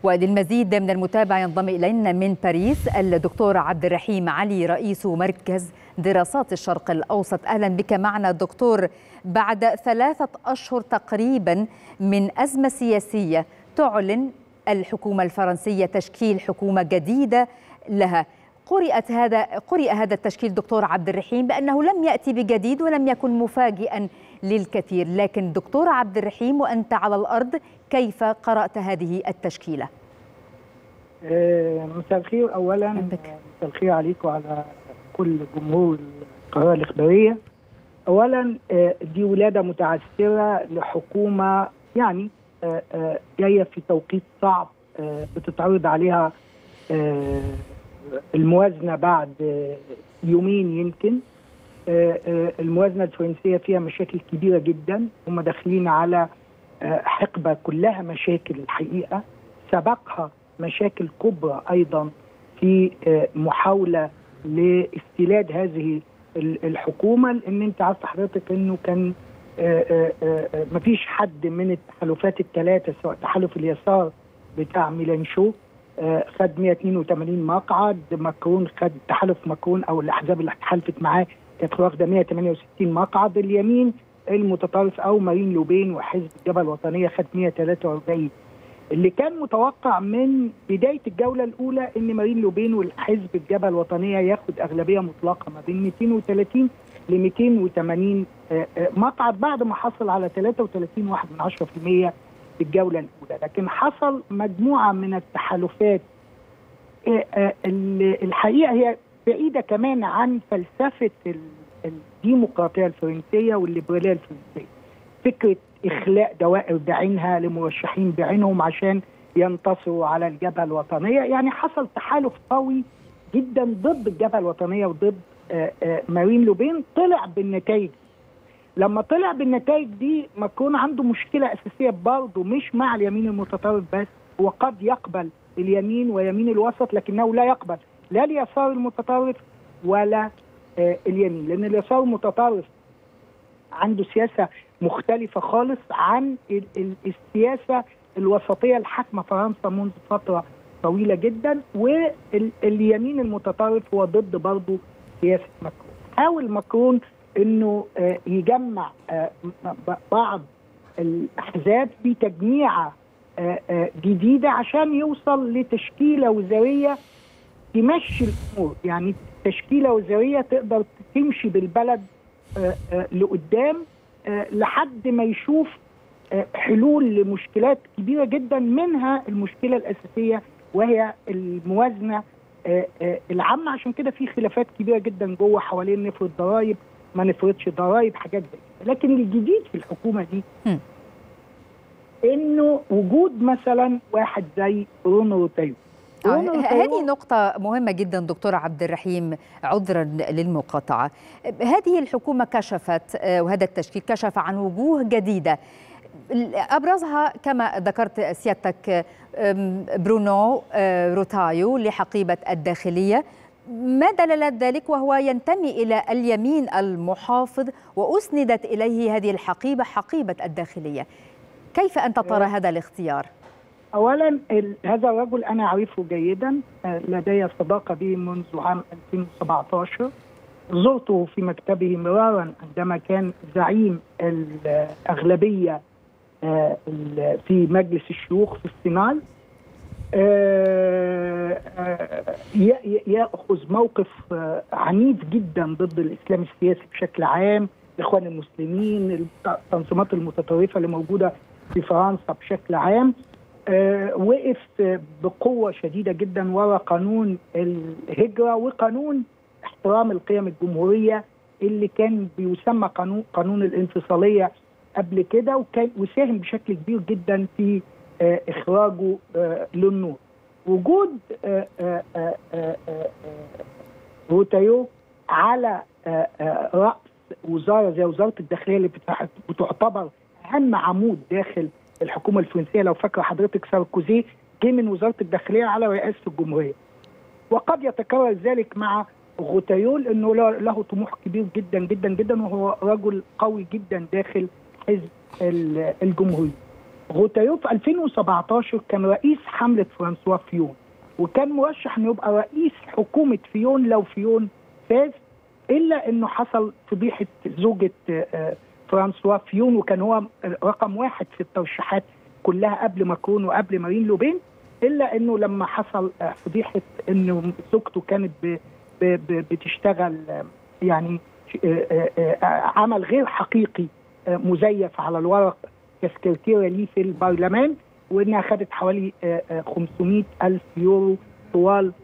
وللمزيد من المتابعة ينضم إلينا من باريس الدكتور عبد الرحيم علي رئيس مركز دراسات الشرق الأوسط أهلا بك معنا دكتور بعد ثلاثة أشهر تقريبا من أزمة سياسية تعلن الحكومة الفرنسية تشكيل حكومة جديدة لها قرئت هذا قرئ هذا التشكيل دكتور عبد الرحيم بأنه لم يأتي بجديد ولم يكن مفاجئا للكثير لكن دكتور عبد الرحيم وأنت على الأرض كيف قرأت هذه التشكيلة؟ مساء الخير اولا مساء الخير عليك وعلى كل جمهور القناه الاخباريه اولا دي ولاده متعثره لحكومه يعني جايه في توقيت صعب بتتعرض عليها الموازنه بعد يومين يمكن الموازنه الفرنسيه فيها مشاكل كبيره جدا هم داخلين على حقبه كلها مشاكل الحقيقه سبقها مشاكل كبرى ايضا في محاوله لاستيلاد هذه الحكومه لان انت عارف حضرتك انه كان ما فيش حد من التحالفات الثلاثه سواء تحالف اليسار بتاع ميلانشو خد 182 مقعد ماكرون خد تحالف ماكرون او الاحزاب اللي تحالفت معاه كانت واخده 168 مقعد اليمين المتطرف او مارين لوبين وحزب الجبهه الوطنيه خد 143 اللي كان متوقع من بدايه الجوله الاولى ان مارين لوبين والحزب الجبهه الوطنيه ياخد اغلبيه مطلقه ما بين 230 ل 280 مقعد بعد ما حصل على 33 واحد من 10% في الجوله الاولى لكن حصل مجموعه من التحالفات الحقيقه هي بعيده كمان عن فلسفه الديمقراطيه الفرنسيه والليبراليه الفرنسيه فكره اخلاء دوائر بعينها لمرشحين بعينهم عشان ينتصروا على الجبهه الوطنيه يعني حصل تحالف قوي جدا ضد الجبهه الوطنيه وضد مارين لوبين طلع بالنتائج لما طلع بالنتائج دي ماكرون عنده مشكله اساسيه برضه مش مع اليمين المتطرف بس هو قد يقبل اليمين ويمين الوسط لكنه لا يقبل لا اليسار المتطرف ولا اليمين لان اليسار المتطرف عنده سياسه مختلفه خالص عن السياسه الوسطيه الحاكمه فرنسا منذ فتره طويله جدا واليمين المتطرف هو ضد برضه سياسه ماكرون حاول ماكرون انه يجمع بعض الاحزاب في تجميعه جديده عشان يوصل لتشكيله وزاريه تمشي الامور يعني تشكيله وزاريه تقدر تمشي بالبلد لقدام لحد ما يشوف حلول لمشكلات كبيره جدا منها المشكله الاساسيه وهي الموازنه العامه عشان كده في خلافات كبيره جدا جوه حوالين نفرض ضرائب ما نفرضش ضرائب حاجات زي كده لكن الجديد في الحكومه دي انه وجود مثلا واحد زي برونو روتايو هذه نقطة مهمة جدا دكتور عبد الرحيم عذرا للمقاطعة هذه الحكومة كشفت وهذا التشكيل كشف عن وجوه جديدة أبرزها كما ذكرت سيادتك برونو روتايو لحقيبة الداخلية ما دلالات ذلك وهو ينتمي إلى اليمين المحافظ وأسندت إليه هذه الحقيبة حقيبة الداخلية كيف أنت ترى هذا الاختيار؟ اولا هذا الرجل انا اعرفه جيدا لدي صداقه به منذ عام 2017 زرته في مكتبه مرارا عندما كان زعيم الاغلبيه في مجلس الشيوخ في السنال ياخذ موقف عنيف جدا ضد الاسلام السياسي بشكل عام الاخوان المسلمين التنظيمات المتطرفه اللي موجوده في فرنسا بشكل عام آه وقف بقوه شديده جدا وراء قانون الهجره وقانون احترام القيم الجمهوريه اللي كان بيسمى قانون قانون الانفصاليه قبل كده وكان وساهم بشكل كبير جدا في آه اخراجه آه للنور. وجود روتايو على راس وزاره زي وزاره الداخليه اللي بتعتبر اهم عمود داخل الحكومه الفرنسيه لو فاكره حضرتك ساركوزي جه من وزاره الداخليه على رئاسه الجمهوريه. وقد يتكرر ذلك مع غوتايول انه له طموح كبير جدا جدا جدا وهو رجل قوي جدا داخل حزب الجمهوري. غوتايو في 2017 كان رئيس حمله فرانسوا فيون وكان مرشح انه يبقى رئيس حكومه فيون لو فيون فاز الا انه حصل فضيحه زوجه فرانسوا فيون وكان هو رقم واحد في الترشيحات كلها قبل ماكرون وقبل مارين لوبين الا انه لما حصل فضيحه انه زوجته كانت ب ب بتشتغل يعني عمل غير حقيقي مزيف على الورق كسكرتيرة ليه في البرلمان وانها خدت حوالي 500 الف يورو طوال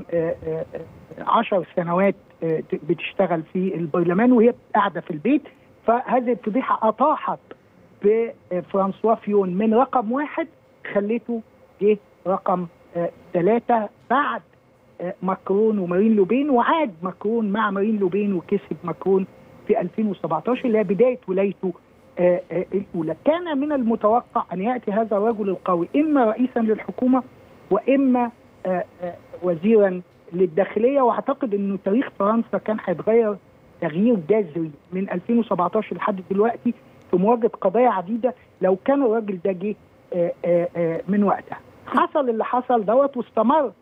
10 سنوات بتشتغل في البرلمان وهي قاعده في البيت فهذه الفضيحه اطاحت بفرانسوا فيون من رقم واحد خليته جه رقم ثلاثه بعد ماكرون ومارين لوبين وعاد ماكرون مع مارين لوبين وكسب ماكرون في 2017 اللي هي بدايه ولايته الاولى كان من المتوقع ان ياتي هذا الرجل القوي اما رئيسا للحكومه واما وزيرا للداخليه واعتقد انه تاريخ فرنسا كان هيتغير تغيير جذري من 2017 لحد دلوقتي في مواجهه قضايا عديده لو كان الراجل ده جه من وقتها حصل اللي حصل دوت واستمر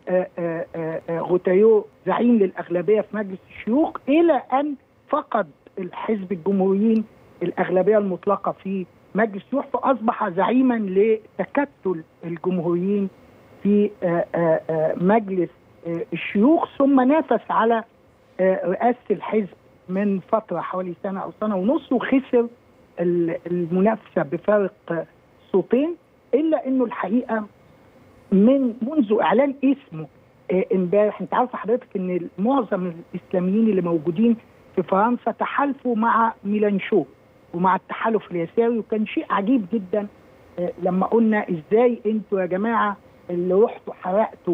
غوتايو زعيم للاغلبيه في مجلس الشيوخ الى ان فقد الحزب الجمهوريين الاغلبيه المطلقه في مجلس الشيوخ فاصبح زعيما لتكتل الجمهوريين في مجلس الشيوخ ثم نافس على رئاسه الحزب من فتره حوالي سنه او سنه ونص وخسر المنافسه بفارق صوتين الا انه الحقيقه من منذ اعلان اسمه امبارح انت عارفه حضرتك ان معظم الاسلاميين اللي موجودين في فرنسا تحالفوا مع ميلانشو ومع التحالف اليساري وكان شيء عجيب جدا لما قلنا ازاي انتوا يا جماعه اللي رحتوا حرقتوا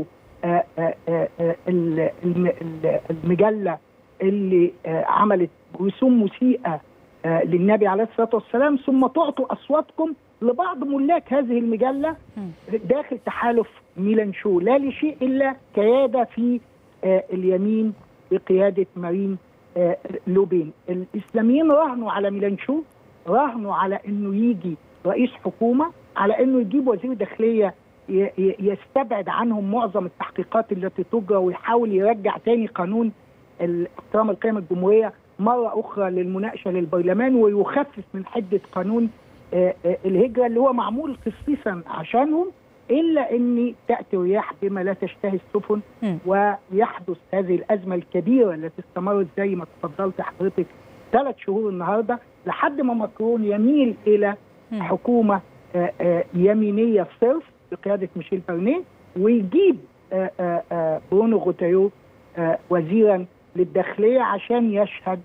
المجله اللي عملت رسوم مسيئه للنبي عليه الصلاه والسلام ثم تعطوا اصواتكم لبعض ملاك هذه المجله داخل تحالف ميلانشو لا لشيء الا قياده في اليمين بقياده مارين لوبين الاسلاميين راهنوا على ميلانشو راهنوا على انه يجي رئيس حكومه على انه يجيب وزير داخليه يستبعد عنهم معظم التحقيقات التي تجرى ويحاول يرجع تاني قانون احترام القيم الجمهوريه مره اخرى للمناقشه للبرلمان ويخفف من حده قانون الهجره اللي هو معمول خصيصا عشانهم الا ان تاتي رياح بما لا تشتهي السفن ويحدث هذه الازمه الكبيره التي استمرت زي ما تفضلت حضرتك ثلاث شهور النهارده لحد ما ماكرون يميل الى حكومه يمينيه صرف بقياده ميشيل بارنيه ويجيب برونو غوتايو وزيرا للداخليه عشان يشهد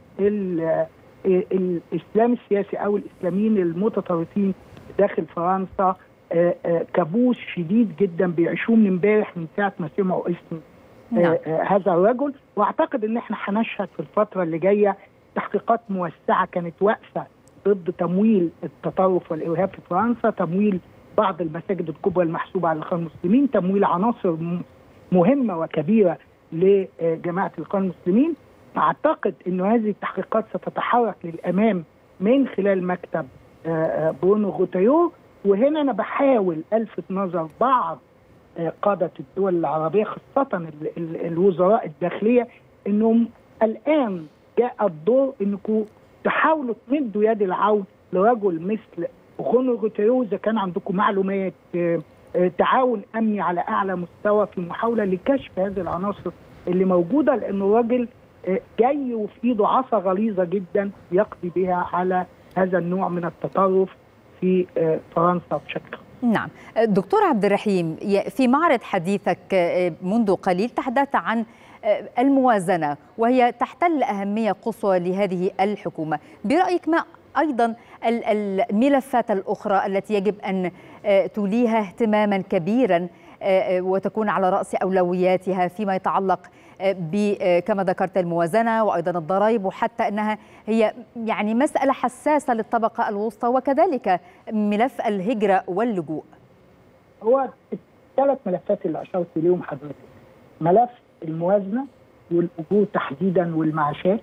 الاسلام السياسي او الاسلاميين المتطرفين داخل فرنسا كابوس شديد جدا بيعيشوه من امبارح من ساعه ما سمعوا اسم نعم. هذا الرجل واعتقد ان احنا هنشهد في الفتره اللي جايه تحقيقات موسعه كانت واقفه ضد تمويل التطرف والارهاب في فرنسا، تمويل بعض المساجد الكبرى المحسوبه على الاخوان المسلمين، تمويل عناصر مهمه وكبيره لجماعه الاخوان المسلمين. اعتقد انه هذه التحقيقات ستتحرك للامام من خلال مكتب برونو غوتايو وهنا انا بحاول الفت نظر بعض قاده الدول العربيه خاصه الوزراء الداخليه انهم الان جاء الدور انكم تحاولوا تمدوا يد العون لرجل مثل غونو غوتيرو اذا كان عندكم معلومات تعاون امني على اعلى مستوى في محاوله لكشف هذه العناصر اللي موجوده لانه الراجل جاي وفي ايده عصا غليظه جدا يقضي بها على هذا النوع من التطرف في فرنسا بشكل نعم دكتور عبد الرحيم في معرض حديثك منذ قليل تحدثت عن الموازنة وهي تحتل أهمية قصوى لهذه الحكومة برأيك ما أيضا الملفات الأخرى التي يجب أن توليها اهتماما كبيرا وتكون على رأس أولوياتها فيما يتعلق كما ذكرت الموازنة وأيضا الضرائب وحتى أنها هي يعني مسألة حساسة للطبقة الوسطى وكذلك ملف الهجرة واللجوء هو الثلاث ملفات اللي أشرت إليهم حضرتك ملف الموازنة والأجور تحديدا والمعاشات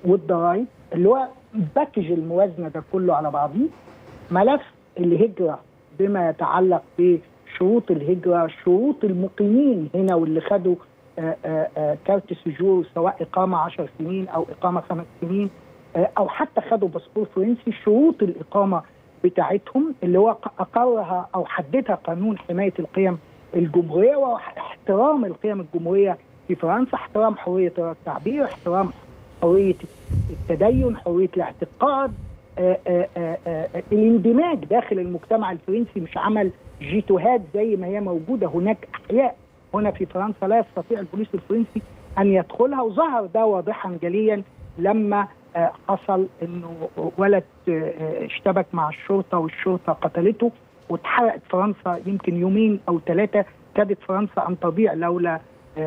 والضرائب اللي هو باكج الموازنة ده كله على بعضيه ملف الهجرة بما يتعلق بشروط الهجره شروط المقيمين هنا واللي خدوا كارت سجور سواء اقامه 10 سنين او اقامه خمس سنين او حتى خدوا باسبور فرنسي شروط الاقامه بتاعتهم اللي هو اقرها او حددها قانون حمايه القيم الجمهوريه واحترام القيم الجمهوريه في فرنسا احترام حريه التعبير احترام حريه التدين حريه الاعتقاد آآ آآ آآ الاندماج داخل المجتمع الفرنسي مش عمل جيتوهات زي ما هي موجوده هناك احياء هنا في فرنسا لا يستطيع البوليس الفرنسي ان يدخلها وظهر ده واضحا جليا لما حصل انه ولد اشتبك مع الشرطه والشرطه قتلته واتحرقت فرنسا يمكن يومين او ثلاثه كادت فرنسا ان تضيع لولا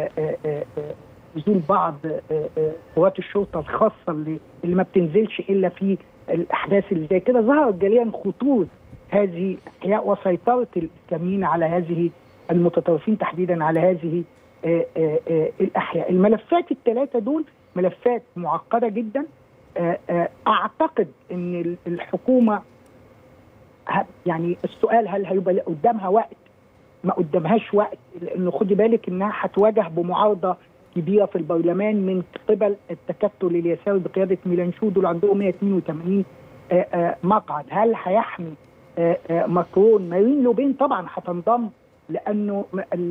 نزول بعض قوات الشرطه الخاصه اللي, اللي ما بتنزلش الا في الاحداث اللي زي كده ظهرت جليا خطوره هذه الاحياء وسيطره الاسلاميين على هذه المتطرفين تحديدا على هذه الاحياء الملفات الثلاثه دول ملفات معقده جدا اعتقد ان الحكومه يعني السؤال هل هيبقى قدامها وقت ما قدامهاش وقت لانه خدي بالك انها هتواجه بمعارضه كبيره في البرلمان من قبل التكتل اليساري بقياده ميلانشو دول عندهم 182 مقعد هل هيحمي ماكرون مارين لوبين طبعا هتنضم لانه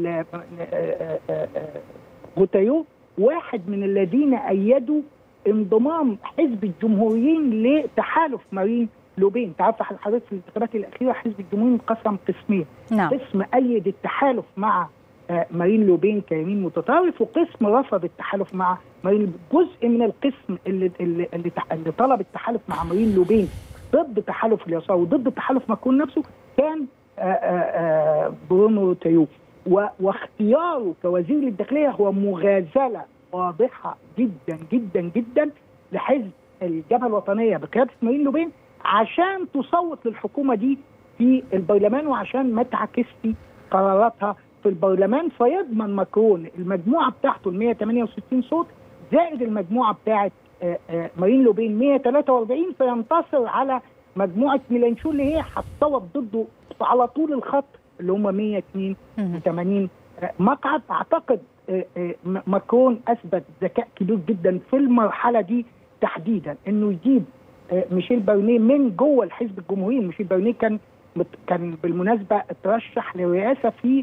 غوتايو واحد من الذين ايدوا انضمام حزب الجمهوريين لتحالف مارين لوبين تعرف حضرتك في الانتخابات الاخيره حزب الجمهوريين انقسم قسمين نعم. قسم ايد التحالف مع مارين لوبين كيمين متطرف وقسم رفض التحالف مع مارين جزء من القسم اللي اللي, اللي, اللي طلب التحالف مع مارين لوبين ضد تحالف اليسار وضد تحالف ماكرون نفسه كان آآ آآ برونو تيو واختياره كوزير للداخليه هو مغازله واضحه جدا جدا جدا لحزب الجبهه الوطنيه بقياده مارين لوبين عشان تصوت للحكومه دي في البرلمان وعشان ما تعكسش قراراتها في البرلمان فيضمن ماكرون المجموعه بتاعته ال 168 صوت زائد المجموعه بتاعه مارين لوبين 143 فينتصر على مجموعه ميلانشو اللي هي هتصوت ضده على طول الخط اللي هم 182 مقعد اعتقد ماكرون اثبت ذكاء كبير جدا في المرحله دي تحديدا انه يجيب ميشيل بارنيه من جوه الحزب الجمهوري ميشيل بارنيه كان كان بالمناسبه اترشح للرئاسه في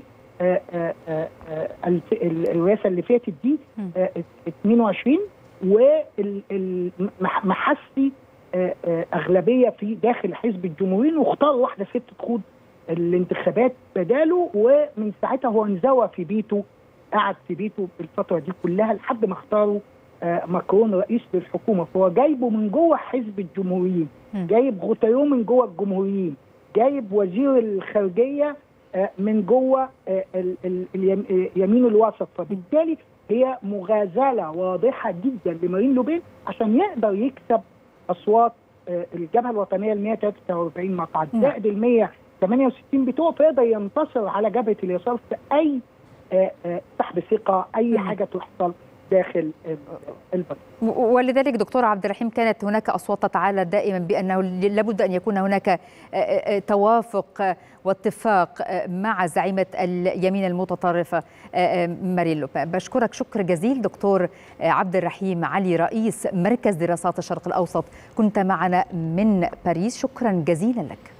الرئاسه اللي فاتت دي 22 ومحسي اغلبيه في داخل حزب الجمهوريين واختار واحده ست تخوض الانتخابات بداله ومن ساعتها هو انزوى في بيته قعد في بيته الفتره دي كلها لحد ما اختاروا ماكرون رئيس للحكومه فهو جايبه من جوه حزب الجمهوريين جايب غوتايو من جوه الجمهوريين جايب وزير الخارجيه من جوه يمين الوسط فبالتالي هي مغازله واضحه جدا لمارين لوبين عشان يقدر يكسب اصوات الجبهه الوطنيه ال 143 مقعد زائد ال 168 بتوعه فيقدر ينتصر على جبهه اليسار في اي سحب ثقه اي حاجه تحصل داخل البلد ولذلك دكتور عبد الرحيم كانت هناك اصوات تتعالى دائما بانه لابد ان يكون هناك توافق واتفاق مع زعيمه اليمين المتطرفه مارين لوبين بشكرك شكر جزيل دكتور عبد الرحيم علي رئيس مركز دراسات الشرق الاوسط كنت معنا من باريس شكرا جزيلا لك